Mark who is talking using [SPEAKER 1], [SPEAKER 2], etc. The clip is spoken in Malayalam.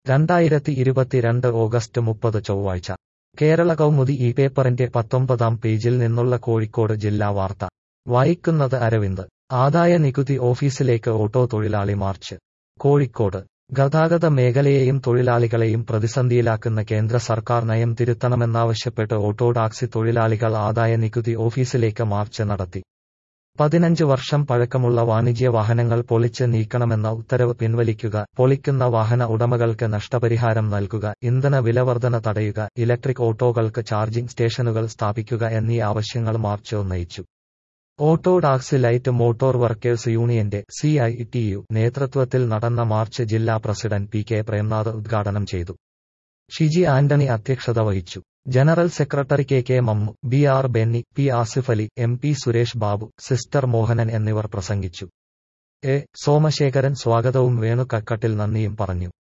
[SPEAKER 1] രണ്ടായിരത്തി ഇരുപത്തിരണ്ട് ഓഗസ്റ്റ് മുപ്പത് ചൊവ്വാഴ്ച കേരള കൗമുദി ഈ പേപ്പറിന്റെ പത്തൊമ്പതാം പേജിൽ നിന്നുള്ള കോഴിക്കോട് ജില്ലാ വാർത്ത വായിക്കുന്നത് അരവിന്ദ് ആദായ നികുതി ഓഫീസിലേക്ക് ഓട്ടോ തൊഴിലാളി മാർച്ച് കോഴിക്കോട് ഗതാഗത മേഖലയെയും തൊഴിലാളികളെയും പ്രതിസന്ധിയിലാക്കുന്ന കേന്ദ്ര സർക്കാർ നയം തിരുത്തണമെന്നാവശ്യപ്പെട്ട് ഓട്ടോ ടാക്സി തൊഴിലാളികൾ ആദായ നികുതി ഓഫീസിലേക്ക് മാർച്ച് നടത്തി പതിനഞ്ച് വർഷം പഴക്കമുള്ള വാണിജ്യ വാഹനങ്ങൾ പൊളിച്ച് നീക്കണമെന്ന ഉത്തരവ് പിൻവലിക്കുക പൊളിക്കുന്ന വാഹന ഉടമകൾക്ക് നഷ്ടപരിഹാരം നൽകുക ഇന്ധന വിലവർധന തടയുക ഇലക്ട്രിക് ഓട്ടോകൾക്ക് ചാർജിംഗ് സ്റ്റേഷനുകൾ സ്ഥാപിക്കുക എന്നീ ആവശ്യങ്ങൾ മാർച്ച് ഉന്നയിച്ചു auto taxi light motor workers യൂണിയന്റെ സി ഐ ടി യു നേതൃത്വത്തിൽ നടന്ന മാർച്ച് ജില്ലാ പ്രസിഡന്റ് പി കെ പ്രേംനാഥ് ഉദ്ഘാടനം ചെയ്തു ഷിജി ആന്റണി അധ്യക്ഷത വഹിച്ചു general secretary K K Mammu B R Benny P Asif Ali M P Suresh Babu sister Mohanan എന്നിവർ പ്രസംഗിച്ചു എ സോമശേഖരൻ സ്വാഗതവും വേണു കക്കട്ടിൽ നന്ദിയും പറഞ്ഞു